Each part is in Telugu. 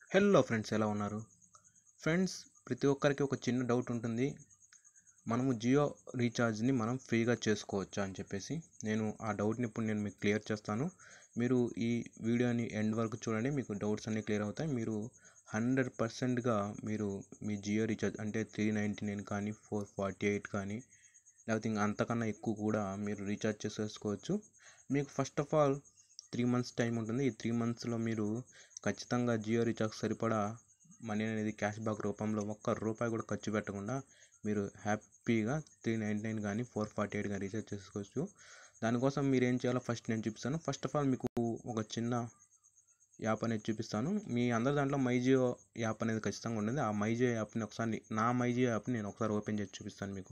హలో ఫ్రెండ్స్ ఎలా ఉన్నారు ఫ్రెండ్స్ ప్రతి ఒక్కరికి ఒక చిన్న డౌట్ ఉంటుంది మనము జియో రీఛార్జ్ని మనం ఫ్రీగా చేసుకోవచ్చా అని చెప్పేసి నేను ఆ డౌట్ని ఇప్పుడు నేను మీకు క్లియర్ చేస్తాను మీరు ఈ వీడియోని ఎండ్ వరకు చూడండి మీకు డౌట్స్ అన్నీ క్లియర్ అవుతాయి మీరు హండ్రెడ్ పర్సెంట్గా మీరు మీ జియో రీఛార్జ్ అంటే త్రీ నైంటీ నైన్ కానీ ఫోర్ ఫార్టీ ఎయిట్ కానీ లేకపోతే ఇంకా అంతకన్నా ఎక్కువ కూడా మీరు రీఛార్జ్ చేసేసుకోవచ్చు మీకు first of all three months time ఉంటుంది ఈ త్రీ మంత్స్లో మీరు ఖచ్చితంగా జియో రీఛార్జ్ సరిపడా మనీ అనేది క్యాష్ బ్యాక్ రూపంలో ఒక్క రూపాయి కూడా ఖర్చు పెట్టకుండా మీరు హ్యాపీగా త్రీ నైంటీ నైన్ కానీ ఫోర్ ఫార్టీ ఎయిట్ కానీ రీఛార్జ్ చేసుకోవచ్చు దానికోసం మీరు ఏం చేయాలో ఫస్ట్ నేను చూపిస్తాను ఫస్ట్ ఆఫ్ ఆల్ మీకు ఒక చిన్న యాప్ అనేది చూపిస్తాను మీ అందరి దాంట్లో మైజియో యాప్ అనేది ఖచ్చితంగా ఉంటుంది ఆ మైజియో యాప్ని ఒకసారి నా మైజియో యాప్ని నేను ఒకసారి ఓపెన్ చేసి చూపిస్తాను మీకు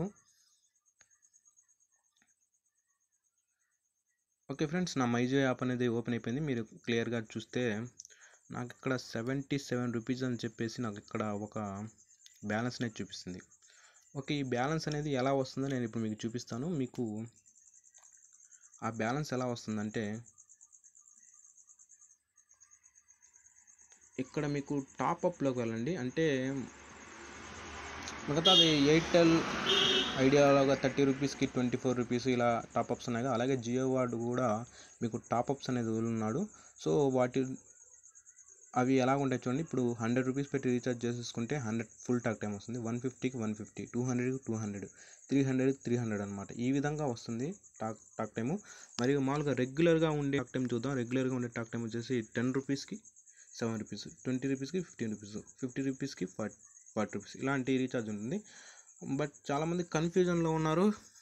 ఓకే ఫ్రెండ్స్ నా మైజియో యాప్ అనేది ఓపెన్ అయిపోయింది మీరు క్లియర్గా చూస్తే నాకు ఇక్కడ సెవెంటీ సెవెన్ రూపీస్ అని చెప్పేసి నాకు ఇక్కడ ఒక బ్యాలెన్స్ అనేది చూపిస్తుంది ఓకే ఈ బ్యాలెన్స్ అనేది ఎలా వస్తుందో నేను ఇప్పుడు మీకు చూపిస్తాను మీకు ఆ బ్యాలెన్స్ ఎలా వస్తుందంటే ఇక్కడ మీకు టాప్అప్లోకి వెళ్ళండి అంటే మిగతాది ఎయిర్టెల్ ఐడియాలాగా థర్టీ రూపీస్కి ట్వంటీ ఫోర్ రూపీస్ ఇలా టాప్అప్స్ ఉన్నాయి కదా అలాగే జియో వాడు కూడా మీకు టాప్అప్స్ అనేది ఉన్నాడు సో వాటి అవి ఎలా ఉంటాయి చూడండి ఇప్పుడు హండ్రెడ్ రూపీస్ పెట్టి రీఛార్జ్ చేసేసుకుంటే హండ్రెడ్ ఫుల్ టాక్ టైం వస్తుంది వన్ ఫిఫ్టీకి వన్ ఫిఫ్టీ టూ హండ్రెడ్కి టూ హండ్రెడ్ త్రీ హండ్రెడ్కి త్రీ హండ్రెడ్ అనమాట ఈ విధంగా వస్తుంది టాక్ టాక్ టైము మరియు మామూలుగా రెగ్యులర్గా ఉండే టాక్ టైం చూద్దాం రెగ్యులర్గా ఉండే టాక్ టైం వచ్చేసి టెన్ రూపీస్కి సెవెన్ రూపీస్ ట్వంటీ రూపీస్కి ఫిఫ్టీన్ రూపీస్ ఫిఫ్టీ రూపీస్కి ఫార్టీ ఫార్టీ రూపీస్ ఇలాంటి రీఛార్జ్ ఉంటుంది బట్ చాలామంది కన్ఫ్యూజన్లో ఉన్నారు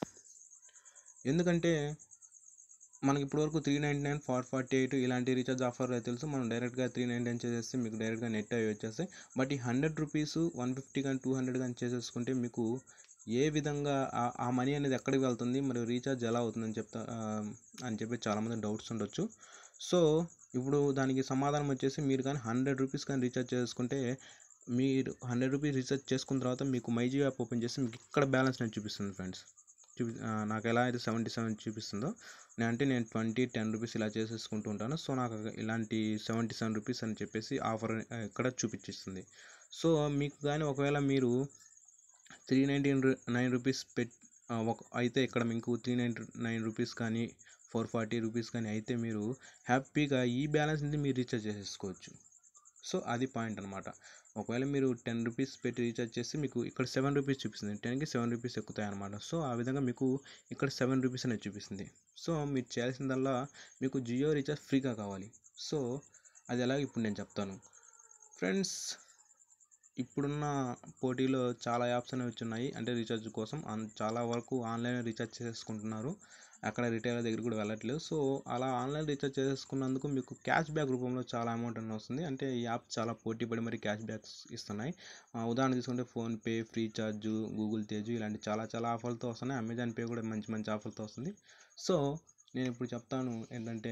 ఎందుకంటే మనకి ఇప్పటివరకు three ninety nine four forty eight ఇలాంటి రీఛార్జ్ ఆఫర్ తెలుసు మనం డైరెక్ట్గా త్రీ నైంటీ నైన్ చేసేస్తే మీకు డైరెక్ట్గా నెట్ అవి వచ్చేస్తాయి బట్ ఈ హండ్రెడ్ రూపీస్ వన్ ఫిఫ్టీ కానీ టూ హండ్రెడ్ కానీ చేసేసుకుంటే మీకు ఏ విధంగా ఆ మనీ అనేది ఎక్కడికి వెళ్తుంది మరియు రీఛార్జ్ ఎలా అవుతుందని చెప్తా అని చెప్పి చాలామంది డౌట్స్ ఉండొచ్చు సో ఇప్పుడు దానికి సమాధానం వచ్చేసి మీరు కానీ హండ్రెడ్ రూపీస్ కానీ రీఛార్జ్ చేసుకుంటే మీరు హండ్రెడ్ రూపీస్ రీఛార్జ్ చేసుకున్న తర్వాత మీకు మైజీ యాప్ ఓపెన్ చేసి మీకు ఇక్కడ బ్యాలెన్స్ నేను చూపిస్తుంది ఫ్రెండ్స్ చూపి నాకు ఎలా అయితే సెవెంటీ సెవెన్ చూపిస్తుందో నేను అంటే నేను ట్వంటీ టెన్ రూపీస్ ఇలా చేసేసుకుంటూ ఉంటాను సో నాకు ఇలాంటి సెవెంటీ సెవెన్ రూపీస్ అని చెప్పేసి ఆఫర్ ఇక్కడ చూపించిస్తుంది సో మీకు కానీ ఒకవేళ మీరు త్రీ నైంటీ నైన్ రూపీస్ పెట్ ఒక అయితే ఇక్కడ మీకు త్రీ నైంటీ నైన్ రూపీస్ కానీ ఫోర్ ఫార్టీ రూపీస్ కానీ అయితే మీరు హ్యాపీగా ఈ బ్యాలెన్స్ నుంచి మీరు రీఛార్జ్ చేసేసుకోవచ్చు సో అది పాయింట్ అనమాట ఒకవేళ మీరు టెన్ రూపీస్ పెట్టి రీఛార్జ్ చేస్తే మీకు ఇక్కడ సెవెన్ రూపీస్ చూపిస్తుంది టెన్కి సెవెన్ రూపీస్ ఎక్కుతాయి అనమాట సో ఆ విధంగా మీకు ఇక్కడ సెవెన్ రూపీస్ అనేది చూపిస్తుంది సో మీరు చేయాల్సిందల్లా మీకు జియో రీఛార్జ్ ఫ్రీగా కావాలి సో అది ఎలాగ ఇప్పుడు నేను చెప్తాను ఫ్రెండ్స్ ఇప్పుడున్న పోటీలో చాలా యాప్స్ అనేవి వచ్చున్నాయి అంటే రీఛార్జ్ కోసం చాలా వరకు ఆన్లైన్ రీఛార్జ్ చేసుకుంటున్నారు అక్కడ రిటైలర్ దగ్గర కూడా వెళ్ళట్లేదు సో అలా ఆన్లైన్ రీఛార్జ్ చేసుకున్నందుకు మీకు క్యాష్ బ్యాక్ రూపంలో చాలా అమౌంట్ అని వస్తుంది అంటే ఈ యాప్ చాలా పోటీ పడి మరి క్యాష్ బ్యాక్స్ ఇస్తున్నాయి ఉదాహరణ తీసుకుంటే ఫోన్పే ఫ్రీచార్జ్ గూగుల్ తేజు ఇలాంటి చాలా చాలా ఆఫర్లతో వస్తున్నాయి అమెజాన్ పే కూడా మంచి మంచి ఆఫర్లతో వస్తుంది సో నేను ఇప్పుడు చెప్తాను ఏంటంటే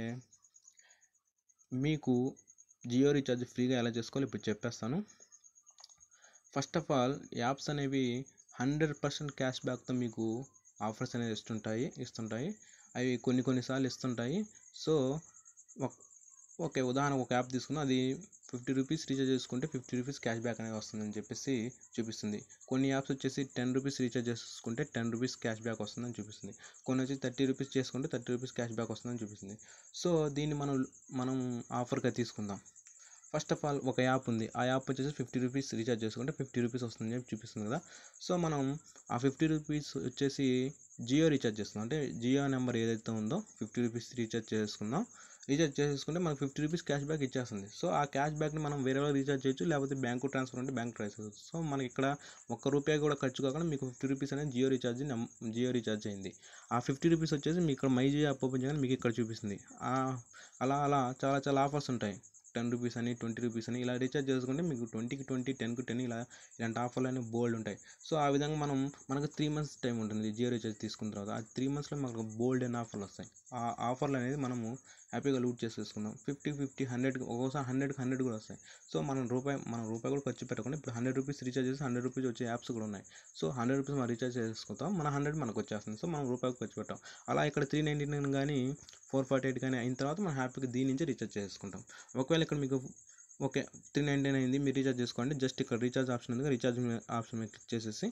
మీకు జియో రీఛార్జ్ ఫ్రీగా ఎలా చేసుకోవాలి ఇప్పుడు చెప్పేస్తాను ఫస్ట్ ఆఫ్ ఆల్ యాప్స్ అనేవి హండ్రెడ్ పర్సెంట్ క్యాష్ బ్యాక్తో మీకు ఆఫర్స్ అనేది ఇస్తుంటాయి ఇస్తుంటాయి అవి కొన్ని కొన్నిసార్లు ఇస్తుంటాయి సో ఓకే ఉదాహరణ ఒక యాప్ తీసుకున్నా అది ఫిఫ్టీ రూపీస్ రీఛార్జ్ చేసుకుంటే ఫిఫ్టీ రూపీస్ క్యాష్ బ్యాక్ అనేది వస్తుందని చెప్పేసి చూపిస్తుంది కొన్ని యాప్స్ వచ్చేసి టెన్ రూపీస్ రీఛార్జ్ చేసుకుంటే టెన్ రూపీస్ క్యాష్ బ్యాక్ వస్తుందని చూపిస్తుంది కొన్ని వచ్చి థర్టీ రూపీస్ చేసుకుంటే థర్టీ రూపీస్ క్యాష్ బ్యాక్ వస్తుందని చూపిస్తుంది సో దీన్ని మనం మనం ఆఫర్గా తీసుకుందాం ఫస్ట్ ఆఫ్ ఆల్ ఒక యాప్ ఉంది ఆ యాప్ వచ్చేసి ఫిఫ్టీ రూపీస్ రీఛార్జ్ చేసుకుంటే ఫిఫ్టీ రూపీస్ వస్తుంది చెప్పి చూపిస్తుంది కదా సో మనం ఆ ఫిఫ్టీ రూపీస్ వచ్చేసి జియో రీఛార్జ్ చేస్తున్నాం అంటే జియో నెంబర్ ఏదైతే ఉందో ఫిఫ్టీ రూపీస్ రీఛార్జ్ చేసుకుందాం రీఛార్జ్ చేసుకుంటే మనకు ఫిఫ్టీ రూపీస్ క్యాష్ బ్యాక్ ఇచ్చేస్తుంది సో ఆ క్యాష్ బ్యాక్ని మనం వేరే వాళ్ళు రీఛార్జ్ చేయొచ్చు లేకపోతే బ్యాంకు ట్రాన్స్ఫర్ అంటే బ్యాంక్ ట్రాన్స్ఫర్ సో మనకి ఇక్కడ ఒక్క రూపాయి కూడా ఖర్చు కాకుండా మీకు ఫిఫ్టీ రూపీస్ అనేది జియో రీఛార్జ్ జియో రీఛార్జ్ అయింది ఆ ఫిఫ్టీ రూపీస్ వచ్చేసి మీకు ఇక్కడ మై జియో యాప్ ఓపెన్ చేయగానే మీకు ఇక్కడ చూపిస్తుంది అలా అలా చాలా చాలా ఆఫర్స్ ఉంటాయి టెన్ రూపీస్ అని ట్వంటీ రూపీస్ అని ఇలా రీఛార్జ్ చేసుకుంటే మీకు ట్వంటీకి ట్వంటీ టెన్కి టెన్ ఇలా ఇలాంటి ఆఫర్లు అనేవి బోల్డ్ ఉంటాయి సో ఆ విధంగా మనం మనకు త్రీ మంత్స్ టైం ఉంటుంది జియో రీఛార్జ్ తీసుకున్న తర్వాత ఆ త్రీ మంత్స్లో మనకు బోల్డ్ అయిన ఆఫర్లు వస్తాయి ఆ ఆఫర్లు అనేది మనము హ్యాపీగా లూట్ చేసేసుకుందాం ఫిఫ్టీ ఫిఫ్టీ హండ్రెడ్కి ఒక్కోసారి హండ్రెడ్కి హండ్రెడ్ కూడా వస్తాయి సో మనం రూపాయి మనం రూపాయి కూడా ఖర్చు పెట్టకుండా ఇప్పుడు హండ్రెడ్ రూపీస్ రీఛార్జ్ చేసి హండ్రెడ్ రూపీస్ వచ్చే యాప్స్ కూడా ఉన్నాయి సో హండ్రెడ్ రూపీస్ మనం రీఛార్జ్ చేసుకుంటాం మన హండ్రెడ్ మనకు వచ్చేస్తుంది సో మనం రూపాయికి ఖర్చు పెట్టాం అలా ఇక్కడ త్రీ నైంటీ నైన్ కానీ ఫోర్ ఫార్టీ ఎయిట్ కానీ అయిన తర్వాత మనం హ్యాపీగా దీని నుంచి రీఛార్జ్ చేసుకుంటాం ఒకవేళ ఇక్కడ మీకు ఓకే త్రీ నైంటీ నైన్ అయింది మీరు రీఛార్జ్ చేసుకోండి జస్ట్ ఇక్కడ రీఛార్జ్ ఆప్షన్ ఉంది రీఛార్జ్ ఆప్షన్ మీద క్లిక్ చేసేసి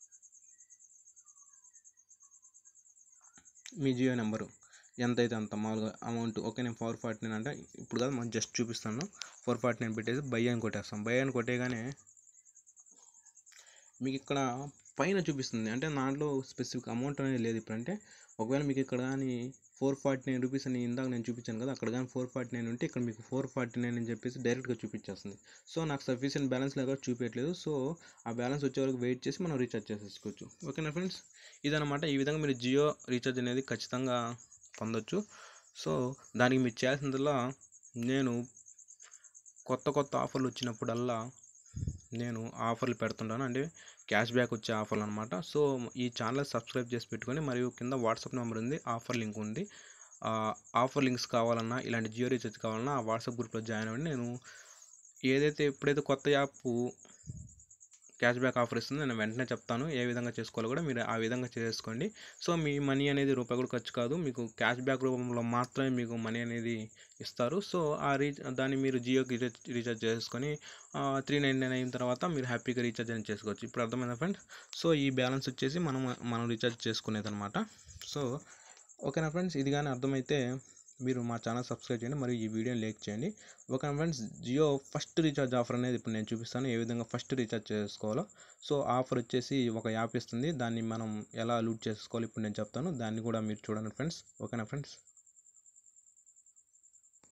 మీ జియో నెంబరు ఎంత అయితే అంత మామూలుగా అమౌంట్ ఓకే నేను ఫోర్ ఫార్టీ నైన్ అంటే ఇప్పుడు కాదు మనం జస్ట్ చూపిస్తాను ఫోర్ ఫార్టీ నైన్ పెట్టేసి బై అని కొట్టేస్తాం బై అని కొట్టేగానే మీకు ఇక్కడ పైన చూపిస్తుంది అంటే దాంట్లో స్పెసిఫిక్ అమౌంట్ అనేది లేదు ఇప్పుడు అంటే ఒకవేళ మీకు ఇక్కడ కానీ ఫోర్ ఫార్టీ నైన్ రూపీస్ అని ఇందాక నేను చూపించాను కదా అక్కడ కానీ ఫోర్ ఫార్టీ నైన్ ఉంటే ఇక్కడ మీకు ఫోర్ ఫార్టీ నైన్ అని చెప్పేసి డైరెక్ట్గా చూపించేస్తుంది సో నాకు సఫిషియెంట్ బ్యాలెన్స్ లేక చూపించట్లేదు సో ఆ బ్యాలెన్స్ వచ్చే వరకు వెయిట్ చేసి మనం రీఛార్జ్ చేసేసుకోవచ్చు ఓకేనా ఫ్రెండ్స్ ఇదనమాట ఈ విధంగా మీరు జియో రీఛార్జ్ అనేది ఖచ్చితంగా పొందొచ్చు సో దానికి మీరు చేయాల్సిందల్లా నేను కొత్త కొత్త ఆఫర్లు వచ్చినప్పుడల్లా నేను ఆఫర్లు పెడుతుంటాను అంటే క్యాష్ బ్యాక్ వచ్చే ఆఫర్లు అనమాట సో ఈ ఛానల్ సబ్స్క్రైబ్ చేసి పెట్టుకొని మరియు కింద వాట్సాప్ నెంబర్ ఉంది ఆఫర్ లింక్ ఉంది ఆ ఆఫర్ లింక్స్ కావాలన్నా ఇలాంటి జియో రీఛార్జ్ కావాలన్నా ఆ వాట్సాప్ గ్రూప్లో జాయిన్ అవ్వండి నేను ఏదైతే ఎప్పుడైతే కొత్త యాప్ క్యాష్ బ్యాక్ ఆఫర్ ఇస్తుందో నేను వెంటనే చెప్తాను ఏ విధంగా చేసుకోవాలో కూడా మీరు ఆ విధంగా చేసుకోండి సో మీ మనీ అనేది రూపాయి కూడా ఖర్చు కాదు మీకు క్యాష్ బ్యాక్ రూపంలో మాత్రమే మీకు మనీ అనేది ఇస్తారు సో ఆ రీచ్ దాన్ని మీరు జియోకి రీఛార్జ్ రీఛార్జ్ చేసుకొని త్రీ నైన్ నైన్ అయిన తర్వాత మీరు హ్యాపీగా రీఛార్జ్ అనేది చేసుకోవచ్చు ఇప్పుడు అర్థమైందా ఫ్రెండ్స్ సో ఈ బ్యాలెన్స్ వచ్చేసి మనం మనం రీఛార్జ్ చేసుకునేది అనమాట సో ఓకేనా ఫ్రెండ్స్ ఇది కానీ అర్థమైతే మీరు మా ఛానల్ సబ్స్క్రైబ్ చేయండి మరియు ఈ వీడియోని లైక్ చేయండి ఓకేనా friends Jio first recharge offer అనేది ఇప్పుడు నేను చూపిస్తాను ఏ విధంగా ఫస్ట్ రీఛార్జ్ చేసుకోవాలో సో ఆఫర్ వచ్చేసి ఒక యాప్ ఇస్తుంది దాన్ని మనం ఎలా లూట్ చేసుకోవాలో ఇప్పుడు నేను చెప్తాను దాన్ని కూడా మీరు చూడండి ఫ్రెండ్స్ ఓకేనా ఫ్రెండ్స్